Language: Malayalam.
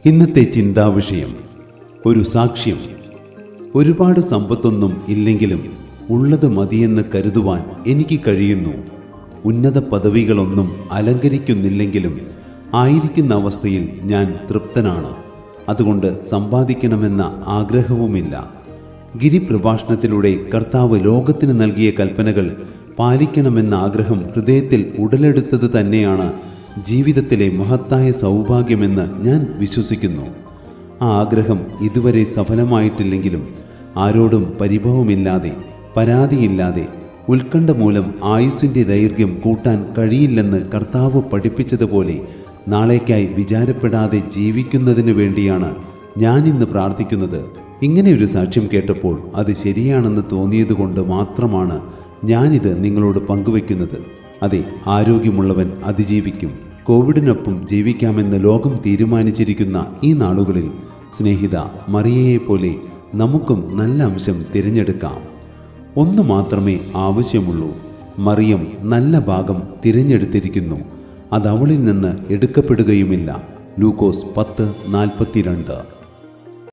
ഇന്നത്തെ ചിന്താവിഷയം ഒരു സാക്ഷ്യം ഒരുപാട് സമ്പത്തൊന്നും ഇല്ലെങ്കിലും ഉള്ളത് മതിയെന്ന് കരുതുവാൻ എനിക്ക് കഴിയുന്നു ഉന്നത പദവികളൊന്നും അലങ്കരിക്കുന്നില്ലെങ്കിലും ആയിരിക്കുന്ന അവസ്ഥയിൽ ഞാൻ തൃപ്തനാണ് അതുകൊണ്ട് സമ്പാദിക്കണമെന്ന ആഗ്രഹവുമില്ല ഗിരിപ്രഭാഷണത്തിലൂടെ കർത്താവ് ലോകത്തിന് നൽകിയ കൽപ്പനകൾ പാലിക്കണമെന്ന ആഗ്രഹം ഹൃദയത്തിൽ ഉടലെടുത്തത് തന്നെയാണ് ജീവിതത്തിലെ മഹത്തായ സൗഭാഗ്യമെന്ന് ഞാൻ വിശ്വസിക്കുന്നു ആ ആഗ്രഹം ഇതുവരെ സഫലമായിട്ടില്ലെങ്കിലും ആരോടും പരിഭവമില്ലാതെ പരാതിയില്ലാതെ ഉത്കണ്ഠ മൂലം ആയുസ്സിൻ്റെ ദൈർഘ്യം കൂട്ടാൻ കഴിയില്ലെന്ന് കർത്താവ് പഠിപ്പിച്ചതുപോലെ നാളേക്കായി വിചാരപ്പെടാതെ ജീവിക്കുന്നതിന് വേണ്ടിയാണ് ഞാൻ ഇന്ന് പ്രാർത്ഥിക്കുന്നത് ഇങ്ങനെ ഒരു സാക്ഷ്യം കേട്ടപ്പോൾ അത് ശരിയാണെന്ന് തോന്നിയതുകൊണ്ട് മാത്രമാണ് ഞാനിത് നിങ്ങളോട് പങ്കുവെക്കുന്നത് അതെ ആരോഗ്യമുള്ളവൻ അതിജീവിക്കും കോവിഡിനൊപ്പം ജീവിക്കാമെന്ന് ലോകം തീരുമാനിച്ചിരിക്കുന്ന ഈ നാളുകളിൽ സ്നേഹിത മറിയയെ പോലെ നമുക്കും നല്ല അംശം തിരഞ്ഞെടുക്കാം ഒന്ന് മാത്രമേ ആവശ്യമുള്ളൂ മറിയം നല്ല ഭാഗം തിരഞ്ഞെടുത്തിരിക്കുന്നു അത് അവളിൽ നിന്ന് എടുക്കപ്പെടുകയുമില്ല ലൂക്കോസ് പത്ത് നാൽപ്പത്തിരണ്ട്